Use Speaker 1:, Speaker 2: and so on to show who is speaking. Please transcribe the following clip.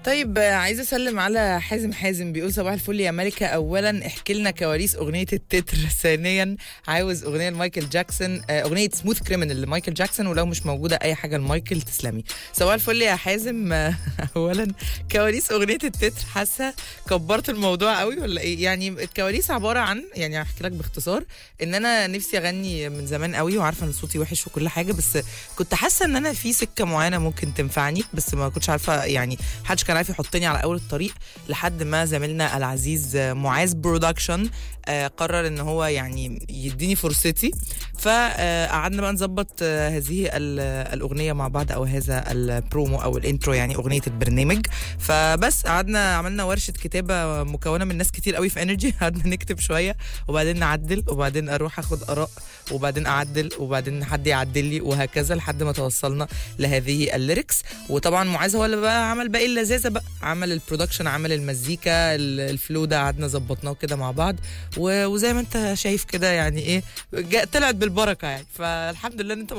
Speaker 1: طيب آه، عايزه اسلم على حازم حازم بيقول صباح الفل يا ملكه اولا احكي لنا كواليس اغنيه التتر ثانيا عاوز اغنيه لمايكل جاكسون آه، اغنيه سموث كريمنال لمايكل جاكسون ولو مش موجوده اي حاجه لمايكل تسلمي صباح الفل يا حازم آه، اولا كواليس اغنيه التتر حاسه كبرت الموضوع قوي ولا ايه يعني الكواليس عباره عن يعني هحكي لك باختصار ان انا نفسي اغني من زمان قوي وعارفه ان صوتي وحش وكل حاجه بس كنت حاسه ان انا في سكه معينه ممكن تنفعني بس ما كنتش عارفه يعني محدش كان عارف يحطني على اول الطريق لحد ما زميلنا العزيز آه، معاذ برودكشن آه، قرر ان هو يعني يديني فرصتي فقعدنا بقى نظبط آه، هذه ال- الاغنيه مع بعض او هذا البرومو او الانترو يعني اغنيه البرنامج فبس قعدنا عملنا ورشه كتابه مكونه من ناس كتير قوي في انرجي قعدنا نكتب شويه وبعدين نعدل وبعدين اروح اخد اراء وبعدين اعدل وبعدين حد يعدل لي وهكذا لحد ما توصلنا لهذه الليركس وطبعا معاذ هو اللي بقى عمل باقي اللذاذه بقى عمل البرودكشن عمل المزيكا ال- الفلو ده قعدنا ظبطناه كده مع بعض و- وزي ما انت شايف كده يعني ايه جا- طلعت بالبركه يعني فالحمد لله ان انت